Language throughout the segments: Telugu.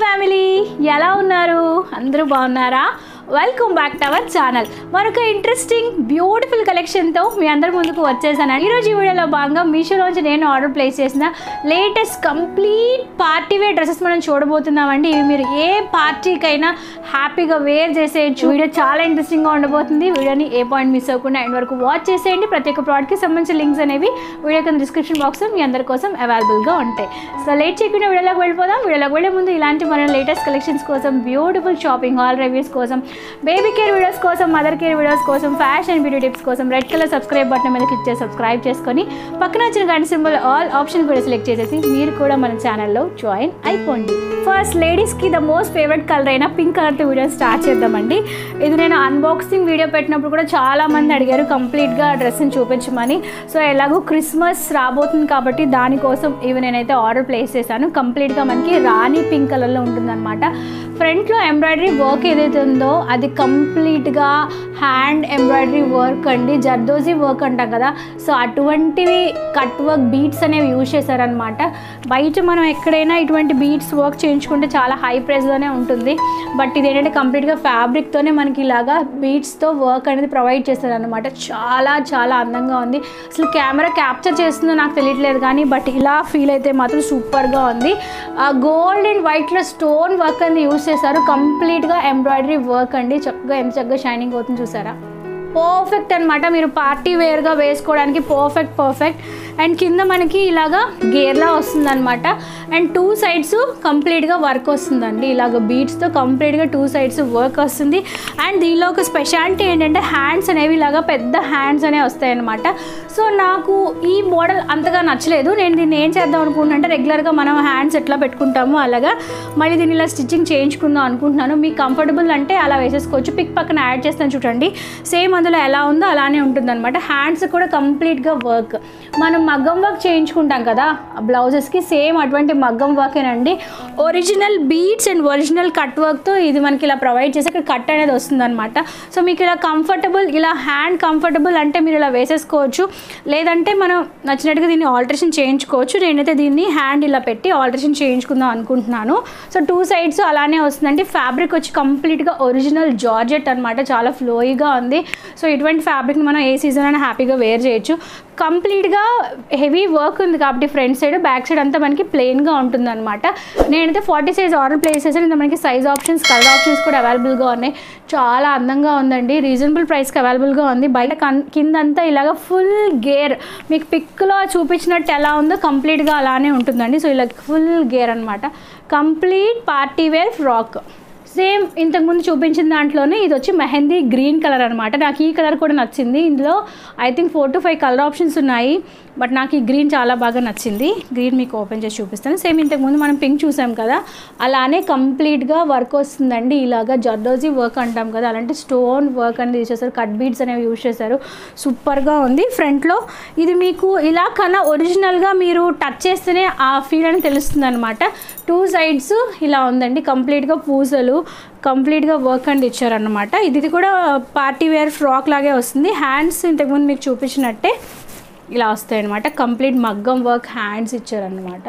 ఫ్యామిలీ ఎలా ఉన్నారు అందరూ బాగున్నారా welcome back to our channel మరొక ఇంట్రెస్టింగ్ బ్యూటిఫుల్ కలెక్షన్తో మీ అందరి ముందుకు వచ్చేసాను ఈరోజు ఈ వీడియోలో భాగంగా మీషోలోంచి నేను ఆర్డర్ ప్లేస్ చేసిన latest complete party wear dresses మనం చూడబోతున్నామండి ఇవి మీరు ఏ పార్టీకైనా హ్యాపీగా వేర్ చేసేయచ్చు వీడియో చాలా ఇంట్రెస్టింగ్గా ఉండబోతుంది వీడియోని ఏ పాయింట్ మిస్ అవ్వకుండా ఎండ్ వరకు వాచ్ చేసేయండి ప్రతి ఒక్క ప్రోడక్ట్కి సంబంధించిన లింక్స్ అనేవి వీడియో కింద డిస్క్రిప్షన్ బాక్స్ మీ అందరి కోసం అవైలబుల్గా ఉంటాయి సో లేట్ చేయకుండా వీడియోలోకి వెళ్ళిపోదాం వీడియోలోకి వెళ్ళే ముందు ఇలాంటి మన లేటెస్ట్ కలెక్షన్స్ కోసం బ్యూటిఫుల్ షాపింగ్ హాల్ రివ్యూస్ కోసం బేబీ కేర్ వీడియోస్ కోసం మదర్ కేర్ వీడియోస్ కోసం ఫ్యాషన్ బ్యూటీ టిప్స్ కోసం రెడ్ కలర్ సబ్స్క్రైబ్ బటన్ మీద క్లిక్ చేసి సబ్స్క్రైబ్ చేసుకొని పక్కన వచ్చిన గంట సింబల్ ఆల్ ఆప్షన్ కూడా సెలెక్ట్ చేసేసి మీరు కూడా మన ఛానల్లో జాయిన్ అయిపోండి ఫస్ట్ లేడీస్కి ద మోస్ట్ ఫేవరెట్ కలర్ అయిన పింక్ కలర్తో వీడియో స్టార్ట్ చేద్దామండి ఇది నేను అన్బాక్సింగ్ వీడియో పెట్టినప్పుడు కూడా చాలా మంది అడిగారు కంప్లీట్గా డ్రెస్ని చూపించమని సో ఎలాగో క్రిస్మస్ రాబోతుంది కాబట్టి దానికోసం ఇవి నేనైతే ఆర్డర్ ప్లేస్ చేశాను కంప్లీట్గా మనకి రాణి పింక్ కలర్లో ఉంటుందన్నమాట ఫ్రంట్లో ఎంబ్రాయిడరీ వర్క్ ఏదైతే ఉందో అది కంప్లీట్గా హ్యాండ్ ఎంబ్రాయిడరీ వర్క్ అండి జర్దోజీ వర్క్ అంటాం కదా సో అటువంటివి కట్ వర్క్ బీట్స్ అనేవి యూజ్ చేశారనమాట బయట మనం ఎక్కడైనా ఇటువంటి బీట్స్ వర్క్ చేయించుకుంటే చాలా హై ప్రైస్లోనే ఉంటుంది బట్ ఇది ఏంటంటే కంప్లీట్గా ఫ్యాబ్రిక్తోనే మనకి ఇలాగా బీట్స్తో వర్క్ అనేది ప్రొవైడ్ చేస్తారనమాట చాలా చాలా అందంగా ఉంది అసలు కెమెరా క్యాప్చర్ చేస్తుందో నాకు తెలియట్లేదు కానీ బట్ ఇలా ఫీల్ అయితే మాత్రం సూపర్గా ఉంది గోల్డ్ అండ్ వైట్లో స్టోన్ వర్క్ అనేది యూజ్ చేశారు కంప్లీట్గా ఎంబ్రాయిడరీ వర్క్ అండి చక్కగా ఎంత చక్కగా షైనింగ్ అవుతుంది చూసారా పర్ఫెక్ట్ అనమాట మీరు పార్టీ వేర్గా వేసుకోవడానికి పర్ఫెక్ట్ పర్ఫెక్ట్ అండ్ కింద మనకి ఇలాగా గేర్లా వస్తుందన్నమాట అండ్ టూ సైడ్స్ కంప్లీట్గా వర్క్ వస్తుందండి ఇలాగ బీట్స్తో కంప్లీట్గా టూ సైడ్స్ వర్క్ వస్తుంది అండ్ దీనిలో ఒక స్పెషాలిటీ ఏంటంటే హ్యాండ్స్ అనేవి ఇలాగా పెద్ద హ్యాండ్స్ అనేవి వస్తాయి అనమాట సో నాకు ఈ మోడల్ అంతగా నచ్చలేదు నేను దీన్ని ఏం చేద్దాం అనుకుంటున్నానంటే రెగ్యులర్గా మనం హ్యాండ్స్ ఎట్లా పెట్టుకుంటామో అలాగా మళ్ళీ దీన్ని ఇలా స్టిచ్చింగ్ చేయించుకుందాం అనుకుంటున్నాను మీకు కంఫర్టబుల్ అంటే అలా వేసేసుకోవచ్చు పిక్ పక్కన యాడ్ చేస్తాను చూడండి సేమ్ అందులో ఎలా ఉందో అలానే ఉంటుందన్నమాట హ్యాండ్స్ కూడా కంప్లీట్గా వర్క్ మనం మగ్గం వర్క్ చేయించుకుంటాం కదా బ్లౌజెస్కి సేమ్ అటువంటి మగ్గం వర్కేనండి original beads and original cut వర్క్తో ఇది మనకి ఇలా ప్రొవైడ్ చేసి ఇక్కడ కట్ అనేది వస్తుందన్నమాట సో మీకు ఇలా కంఫర్టబుల్ ఇలా హ్యాండ్ కంఫర్టబుల్ అంటే మీరు ఇలా వేసేసుకోవచ్చు లేదంటే మనం నచ్చినట్టుగా దీన్ని ఆల్టరేషన్ చేయించుకోవచ్చు నేనైతే దీన్ని హ్యాండ్ ఇలా పెట్టి ఆల్టరేషన్ చేయించుకుందాం అనుకుంటున్నాను సో టూ సైడ్స్ అలానే వస్తుందండి ఫ్యాబ్రిక్ వచ్చి కంప్లీట్గా ఒరిజినల్ జార్జెట్ అనమాట చాలా ఫ్లోయిగా ఉంది సో ఇటువంటి ఫ్యాబ్రిక్ని మనం ఏ సీజన్ అయినా హ్యాపీగా వేర్ చేయొచ్చు కంప్లీట్గా హెవీ వర్క్ ఉంది కాబట్టి ఫ్రంట్ సైడ్ బ్యాక్ సైడ్ అంతా మనకి ప్లెయిన్గా ఉంటుందన్నమాట నేనైతే ఫార్టీ సైజ్ ఆర్డర్ ప్లేస్ చేశాను ఇంత మనకి సైజ్ ఆప్షన్స్ కలర్ ఆప్షన్స్ కూడా అవైలబుల్గా ఉన్నాయి చాలా అందంగా ఉందండి రీజనబుల్ ప్రైస్కి అవైలబుల్గా ఉంది బయట కన్ కిందంతా ఇలాగ ఫుల్ గేర్ మీకు పిక్లో చూపించినట్టు ఎలా ఉందో కంప్లీట్గా అలానే ఉంటుందండి సో ఇలా ఫుల్ గేర్ అనమాట complete party wear frock same ఇంతకుముందు చూపించిన దాంట్లోనే ఇది వచ్చి మెహందీ గ్రీన్ కలర్ అనమాట నాకు ఈ కలర్ కూడా నచ్చింది ఇందులో I think four to five colour options ఉన్నాయి బట్ నాకు ఈ గ్రీన్ చాలా బాగా నచ్చింది గ్రీన్ మీకు ఓపెన్ చేసి చూపిస్తాను సేమ్ ఇంతకుముందు మనం పింక్ చూసాం కదా అలానే కంప్లీట్గా వర్క్ వస్తుందండి ఇలాగా జర్దోజీ వర్క్ అంటాం కదా అలాంటి స్టోన్ వర్క్ అనేది యూజ్ చేస్తారు కట్ బీడ్స్ అనేవి యూజ్ చేశారు సూపర్గా ఉంది ఫ్రంట్లో ఇది మీకు ఇలా కన్నా ఒరిజినల్గా మీరు టచ్ చేస్తేనే ఆ ఫీల్ అని తెలుస్తుంది అనమాట టూ సైడ్స్ ఇలా ఉందండి కంప్లీట్గా పూసలు కంప్లీట్గా వర్క్ అండ్ ఇచ్చారనమాట ఇది కూడా పార్టీ వేర్ ఫ్రాక్ లాగే వస్తుంది హ్యాండ్స్ ఇంతకుముందు మీకు చూపించినట్టే ఇలా వస్తాయి అనమాట కంప్లీట్ మగ్గం వర్క్ హ్యాండ్స్ ఇచ్చారనమాట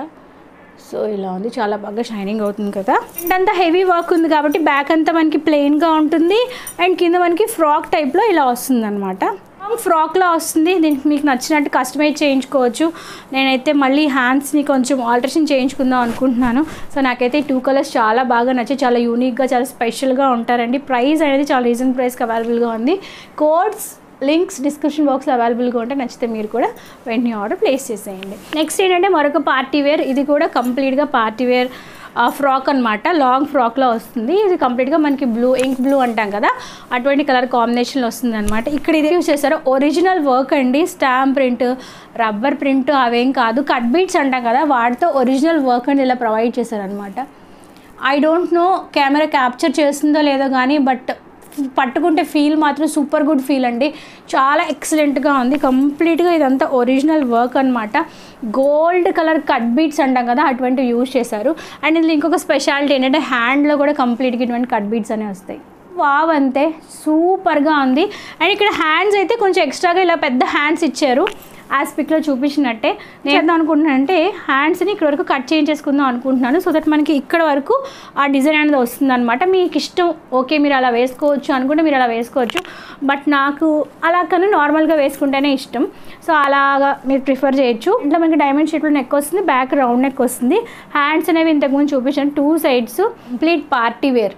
సో ఇలా ఉంది చాలా బాగా షైనింగ్ అవుతుంది కదా అండ్ అంతా హెవీ వర్క్ ఉంది కాబట్టి బ్యాక్ అంతా మనకి ప్లెయిన్గా ఉంటుంది అండ్ కింద మనకి ఫ్రాక్ టైప్లో ఇలా వస్తుంది అనమాట ఫ్రాక్లా వస్తుంది దీనికి మీకు నచ్చినట్టు కస్టమైజ్ చేయించుకోవచ్చు నేనైతే మళ్ళీ హ్యాండ్స్ని కొంచెం ఆల్టరేషన్ చేయించుకుందాం అనుకుంటున్నాను సో నాకైతే ఈ టూ కలర్స్ చాలా బాగా నచ్చి చాలా యూనిక్గా చాలా స్పెషల్గా ఉంటారండి ప్రైస్ అనేది చాలా రీజన్ ప్రైస్కి అవైలబుల్గా ఉంది కోడ్స్ లింక్స్ డిస్క్రిప్షన్ బాక్స్లో అవైలబుల్గా ఉంటే నచ్చితే మీరు కూడా వెంటనే ఆర్డర్ ప్లేస్ చేసేయండి నెక్స్ట్ ఏంటంటే మరొక పార్టీ వేర్ ఇది కూడా కంప్లీట్గా పార్టీ వేర్ ఫ్రాక్ అనమాట లాంగ్ ఫ్రాక్లో వస్తుంది ఇది కంప్లీట్గా మనకి బ్లూ ఇంక్ బ్లూ అంటాం కదా అటువంటి కలర్ కాంబినేషన్లో వస్తుంది అనమాట ఇక్కడ ఇది యూస్ చేశారు ఒరిజినల్ వర్క్ అండి స్టాంప్ ప్రింట్ రబ్బర్ ప్రింట్ అవేం కాదు కట్ బీట్స్ అంటాం కదా వాటితో ఒరిజినల్ వర్క్ అండి ఇలా ప్రొవైడ్ చేశారనమాట I don't know camera capture చేస్తుందో లేదో కానీ బట్ పట్టుకుంటే ఫీల్ మాత్రం సూపర్ గుడ్ ఫీల్ అండి చాలా ఎక్సలెంట్గా ఉంది కంప్లీట్గా ఇదంతా ఒరిజినల్ వర్క్ అనమాట గోల్డ్ కలర్ కట్ బీట్స్ అంటాం కదా అటువంటివి యూజ్ చేశారు అండ్ ఇందులో ఇంకొక స్పెషాలిటీ ఏంటంటే హ్యాండ్లో కూడా కంప్లీట్గా ఇటువంటి కట్ బీట్స్ అనేవి వస్తాయి వావ్ అంతే సూపర్గా ఉంది అండ్ ఇక్కడ హ్యాండ్స్ అయితే కొంచెం ఎక్స్ట్రాగా ఇలా పెద్ద హ్యాండ్స్ ఇచ్చారు యాజ్ పిక్లో చూపించినట్టే నేను చేద్దాం అనుకుంటున్నానంటే హ్యాండ్స్ని ఇక్కడ వరకు కట్ చేయించేసుకుందాం అనుకుంటున్నాను సో దట్ మనకి ఇక్కడ వరకు ఆ డిజైన్ అనేది వస్తుంది అనమాట మీకు ఇష్టం ఓకే మీరు అలా వేసుకోవచ్చు అనుకుంటే మీరు అలా వేసుకోవచ్చు బట్ నాకు అలా కన్నా నార్మల్గా వేసుకుంటేనే ఇష్టం సో అలాగా మీరు ప్రిఫర్ చేయొచ్చు ఇంట్లో మనకి డైమండ్ షేప్లో నెక్ వస్తుంది బ్యాక్ రౌండ్ నెక్ వస్తుంది హ్యాండ్స్ అనేవి ఇంతకుముందు చూపించాను two sides complete party wear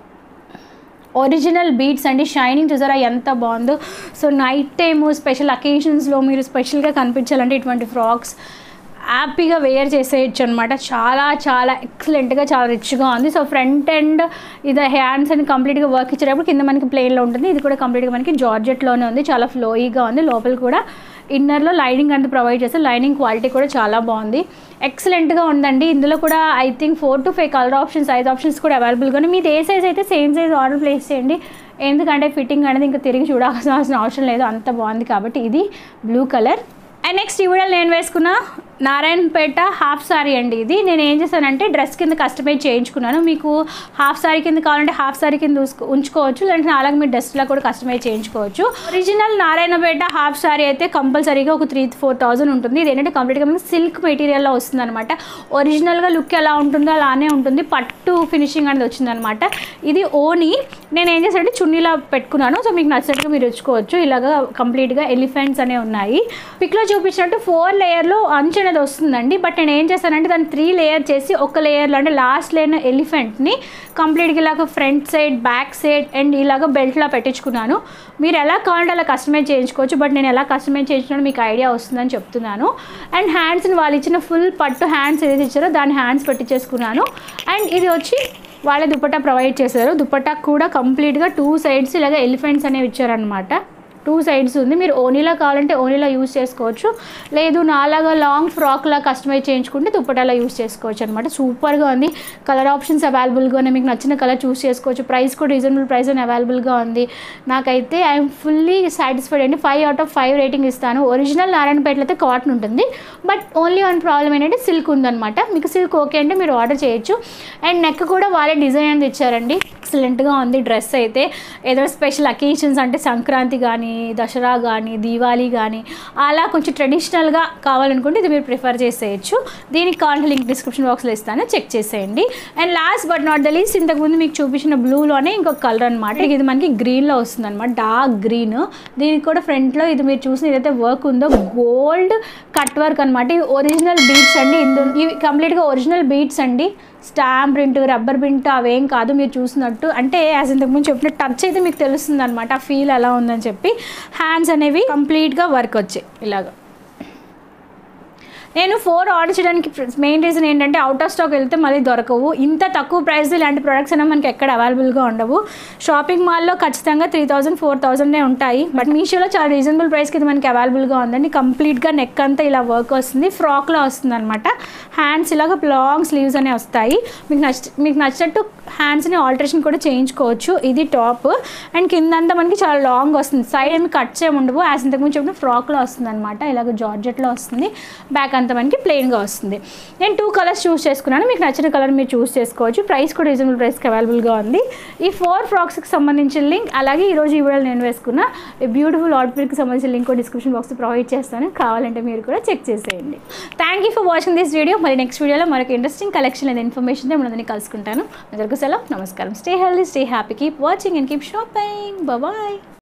original beads అండి షైనింగ్ చూసారా ఎంత బాగుందో సో నైట్ టైము స్పెషల్ అకేషన్స్లో మీరు స్పెషల్గా కనిపించాలంటే ఇటువంటి ఫ్రాక్స్ హ్యాపీగా వేర్ చేసేయచ్చు అనమాట చాలా చాలా ఎక్సలెంట్గా చాలా రిచ్గా ఉంది సో ఫ్రంట్ అండ్ ఇది హ్యాండ్స్ అని కంప్లీట్గా వర్క్ ఇచ్చేటప్పుడు కింద మనకి ప్లెయిన్లో ఉంటుంది ఇది కూడా కంప్లీట్గా మనకి జార్జెట్లోనే ఉంది చాలా ఫ్లోయిగా ఉంది లోపల కూడా ఇన్నర్లో లైనింగ్ అంతా ప్రొవైడ్ చేస్తే లైనింగ్ క్వాలిటీ కూడా చాలా బాగుంది ఎక్సలెంట్గా ఉందండి ఇందులో కూడా I think four to five colour options size options కూడా అవైలబుల్గా ఉన్నాయి మీది ఏ సైజ్ అయితే సేమ్ సైజ్ ఆర్డర్ ప్లేస్ చేయండి ఎందుకంటే ఫిట్టింగ్ అనేది ఇంకా తిరిగి చూడాల్సిన అవసరం లేదు అంత బాగుంది కాబట్టి ఇది బ్లూ కలర్ అండ్ నెక్స్ట్ ఈ వీడియోలో నేను వేసుకున్న నారాయణపేట హాఫ్ సారీ అండి ఇది నేను ఏం చేశానంటే డ్రెస్ కింద కస్టమైజ్ చేయించుకున్నాను మీకు హాఫ్ సారీ కింద కావాలంటే హాఫ్ సారీ కింద ఉంచుకో- ఉంచుకోవచ్చు లేదంటే అలాగే మీరు డ్రెస్లా కూడా కస్టమైజ్ చేయించుకోవచ్చు ఒరిజినల్ నారాయణపేట హాఫ్ సారీ అయితే కంపల్సరీగా ఒక త్రీ ఫోర్ థౌసండ్ ఉంటుంది ఇది ఏంటంటే కంప్లీట్గా మనకి సిల్క్ మెటీరియల్లో వస్తుంది అనమాట ఒరిజినల్గా లుక్ ఎలా ఉంటుందో అలానే ఉంటుంది పట్టు ఫినిషింగ్ అనేది వచ్చిందనమాట ఇది ఓని నేను ఏం చేశానంటే చున్నీలా పెట్టుకున్నాను సో మీకు నచ్చినట్టుగా మీరు ఉంచుకోవచ్చు ఇలాగా కంప్లీట్గా ఎలిఫెంట్స్ అనేవి ఉన్నాయి పిక్లో చూపించినట్టు ఫోర్ లేయర్లో అంచు అనేది వస్తుందండి బట్ నేను ఏం చేశానంటే దాన్ని త్రీ లేయర్ చేసి ఒక లేయర్లో అంటే లాస్ట్ లేయర్ ఎలిఫెంట్ని కంప్లీట్గా ఇలాగ front side back side and ఇలాగ బెల్ట్లా పెట్టించుకున్నాను మీరు ఎలా కావాలంటే అలా కస్టమైజ్ చేయించుకోవచ్చు బట్ నేను ఎలా కస్టమైజ్ చేయించుకున్నాను మీకు ఐడియా వస్తుందని చెప్తున్నాను అండ్ హ్యాండ్స్ని వాళ్ళు ఇచ్చిన ఫుల్ పట్టు హ్యాండ్స్ ఏదైతే ఇచ్చారో దాని హ్యాండ్స్ పెట్టించేసుకున్నాను అండ్ ఇది వచ్చి వాళ్ళే దుపట్టా ప్రొవైడ్ చేశారు దుపట్టా కూడా కంప్లీట్గా టూ సైడ్స్ ఇలాగ ఎలిఫెంట్స్ అనేవి ఇచ్చారనమాట టూ సైడ్స్ ఉంది మీరు ఓనీలా కావాలంటే ఓనీలా యూస్ చేసుకోవచ్చు లేదు నాలాగా లాంగ్ ఫ్రాక్లా కస్టమైజ్ చేయించుకుంటే దుప్పటాలా యూస్ చేసుకోవచ్చు అనమాట సూపర్గా ఉంది కలర్ ఆప్షన్స్ అవైలబుల్గా ఉన్నాయి మీకు నచ్చిన కలర్ చూస్ చేసుకోవచ్చు ప్రైస్ కూడా రీజనబుల్ ప్రైస్ అని అవైలబుల్గా ఉంది నాకైతే ఐఎమ్ ఫుల్లీ సాటిస్ఫైడ్ అండి five out of five rating ఇస్తాను ఒరిజినల్ నారాయణపేటలో అయితే కాటన్ ఉంటుంది బట్ ఓన్లీ వన్ ప్రాబ్లం ఏంటంటే సిల్క్ ఉందన్నమాట మీకు సిల్క్ ఓకే అంటే మీరు ఆర్డర్ చేయొచ్చు అండ్ నెక్ కూడా వాళ్ళే డిజైన్ అనేది ఇచ్చారండి ఎక్సలెంట్గా ఉంది డ్రెస్ అయితే ఏదో స్పెషల్ అకేషన్స్ అంటే సంక్రాంతి కానీ దసరా కానీ దీవాళీ కానీ అలా కొంచెం ట్రెడిషనల్గా కావాలనుకుంటే ఇది మీరు ప్రిఫర్ చేసేయచ్చు దీనికి కావాలంటే లింక్ డిస్క్రిప్షన్ బాక్స్లో ఇస్తాను చెక్ చేసేయండి and last but not the least ఇంతకుముందు మీకు చూపించిన బ్లూలోనే ఇంకొక కలర్ అనమాట ఇది మనకి గ్రీన్లో వస్తుంది అనమాట డార్క్ గ్రీన్ దీనికి కూడా ఫ్రంట్లో ఇది మీరు చూసిన ఏదైతే వర్క్ ఉందో గోల్డ్ కట్ వర్క్ అనమాట ఇవి ఒరిజినల్ బీట్స్ అండి ఇందు ఇవి కంప్లీట్గా ఒరిజినల్ బీట్స్ అండి స్టాంప్ ప్రింట్ రబ్బర్ ప్రింట్ అవేం కాదు మీరు చూసినట్టు అంటే యాజ్ ఇంతకుముందు చెప్పిన టచ్ అయితే మీకు తెలుస్తుంది అనమాట ఆ ఫీల్ ఎలా ఉందని చెప్పి హ్యాండ్స్ అనేవి కంప్లీట్గా వర్క్ వచ్చాయి ఇలాగ నేను ఫోర్ ఆర్డర్ చేయడానికి మెయిన్ రీజన్ ఏంటంటే అవుట్ ఆఫ్ స్టాక్ వెళ్తే మళ్ళీ దొరకవు ఇంత తక్కువ ప్రైస్ ఇలాంటి ప్రొడక్ట్స్ అనేవి మనకి ఎక్కడ అవైలబుల్గా ఉండవు షాపింగ్ మాల్లో ఖచ్చితంగా త్రీ థౌసండ్ ఫోర్ థౌసండే ఉంటాయి బట్ మీషోలో చాలా రీజనబుల్ ప్రైస్కి ఇది మనకి అవైలబుల్గా ఉందండి కంప్లీట్గా నెక్ అంతా ఇలా వర్క్ వస్తుంది ఫ్రాక్లో వస్తుంది అనమాట హ్యాండ్స్ ఇలాగ లాంగ్ స్లీవ్స్ అనేవి వస్తాయి మీకు నచ్చ మీకు నచ్చినట్టు హ్యాండ్స్ని ఆల్టరేషన్ కూడా చేయించుకోవచ్చు ఇది టాప్ అండ్ కిందంతా మనకి చాలా లాంగ్ వస్తుంది సైడ్ ఏమి కట్ చేయము ఉండవు యాజ్ ఇంతకుముందు చెప్పిన ఫ్రాక్లో వస్తుంది అనమాట ఇలాగ జార్జెట్లో వస్తుంది బ్యాక్ అంతా మనకి ప్లెయిన్గా వస్తుంది నేను టూ కలర్స్ చూస్ చేసుకున్నాను మీకు నచ్చిన కలర్ మీరు చూస్ చేసుకోవచ్చు ప్రైస్ కూడా రీజనబుల్ ప్రైస్కి అవైలబుల్గా ఉంది ఈ ఫోర్ ఫ్రాక్స్కి సంబంధించిన లింక్ అలాగే ఈరోజు ఈ వీడియోలో నేను వేసుకున్న ఈ బ్యూటిఫుల్ అవుట్ఫిట్కి సంబంధించిన లింక్ కూడా డిస్క్రిప్షన్ బాక్స్ ప్రొవైడ్ చేస్తాను కావాలంటే మీరు కూడా చెక్ చేసేయండి thank you for watching this video మరి నెక్స్ట్ వీడియోలో మరొక ఇంట్రెస్టింగ్ కలెక్షన్ లేదా ఇన్ఫర్మేషన్ మిమ్మల్ని కలుసుకుంటాను అందరికీ సెలవు నమస్కారం stay healthy stay happy keep watching and keep shopping bye